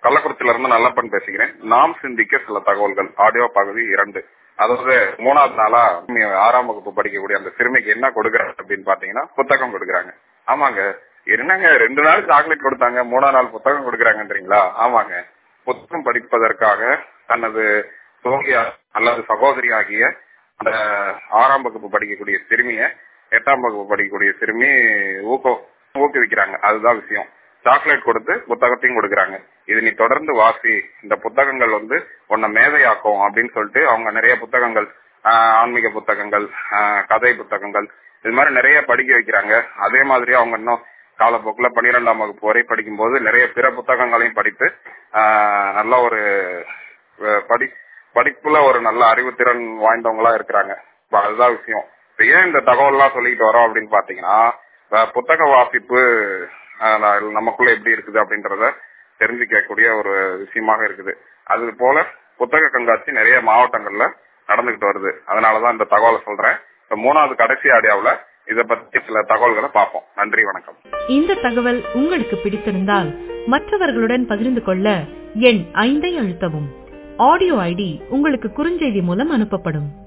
கள்ளக்குறிச்சியில இருந்து நல்லப்பன் பேசுகிறேன் நாம் சிந்திக்க சில தகவல்கள் ஆடியோ பகுதி இரண்டு அதாவது மூணாவது நாளா ஆறாம் வகுப்பு படிக்கக்கூடிய அந்த சிறுமிக்கு என்ன கொடுக்குறாங்க அப்படின்னு பாத்தீங்கன்னா புத்தகம் கொடுக்குறாங்க ஆமாங்க என்னங்க ரெண்டு நாள் சாக்லேட் கொடுத்தாங்க மூணாவது நாள் புத்தகம் கொடுக்குறாங்கன்றீங்களா ஆமாங்க புத்தகம் படிப்பதற்காக தனது தோழியா அல்லது சகோதரி ஆகிய அந்த ஆறாம் வகுப்பு படிக்கக்கூடிய சிறுமிய எட்டாம் வகுப்பு படிக்கக்கூடிய சிறுமி ஊக்க ஊக்குவிக்கிறாங்க அதுதான் விஷயம் சாக்லேட் கொடுத்து புத்தகத்தையும் கொடுக்குறாங்க இது நீ தொடர்ந்து வாசி இந்த புத்தகங்கள் வந்து உன்னை மேதையாக்கும் அப்படின்னு சொல்லிட்டு அவங்க நிறைய புத்தகங்கள் ஆன்மீக புத்தகங்கள் கதை புத்தகங்கள் இது மாதிரி நிறைய படிக்க வைக்கிறாங்க அதே மாதிரி அவங்க இன்னும் காலப்போக்கில் பன்னிரெண்டாம் வகுப்பு வரை படிக்கும்போது நிறைய பிற புத்தகங்களையும் படித்து நல்ல ஒரு படி படிப்புல ஒரு நல்ல அறிவுத்திறன் வாய்ந்தவங்களா இருக்கிறாங்க அதுதான் விஷயம் ஏன் இந்த தகவல்லாம் சொல்லிட்டு வரோம் அப்படின்னு பாத்தீங்கன்னா புத்தக வாசிப்பு நமக்குள்ள எப்படி இருக்குது அப்படின்றத தெரிஞ்சுக்கக்கூடிய ஒரு விஷயமாக இருக்குது அது போல புத்தக கண்காட்சி நிறைய மாவட்டங்கள்ல நடந்துகிட்டு வருது அதனாலதான் இந்த தகவலை சொல்றேன் இப்ப மூணாவது கடைசி ஆடியோவில் இத பத்தி சில தகவல்களை பார்ப்போம் நன்றி வணக்கம் இந்த தகவல் உங்களுக்கு பிடித்திருந்தால் மற்றவர்களுடன் பகிர்ந்து கொள்ள எண் ஐந்தை அழுத்தவும் ஆடியோ ஐடி உங்களுக்கு குறுஞ்செய்தி மூலம் அனுப்பப்படும்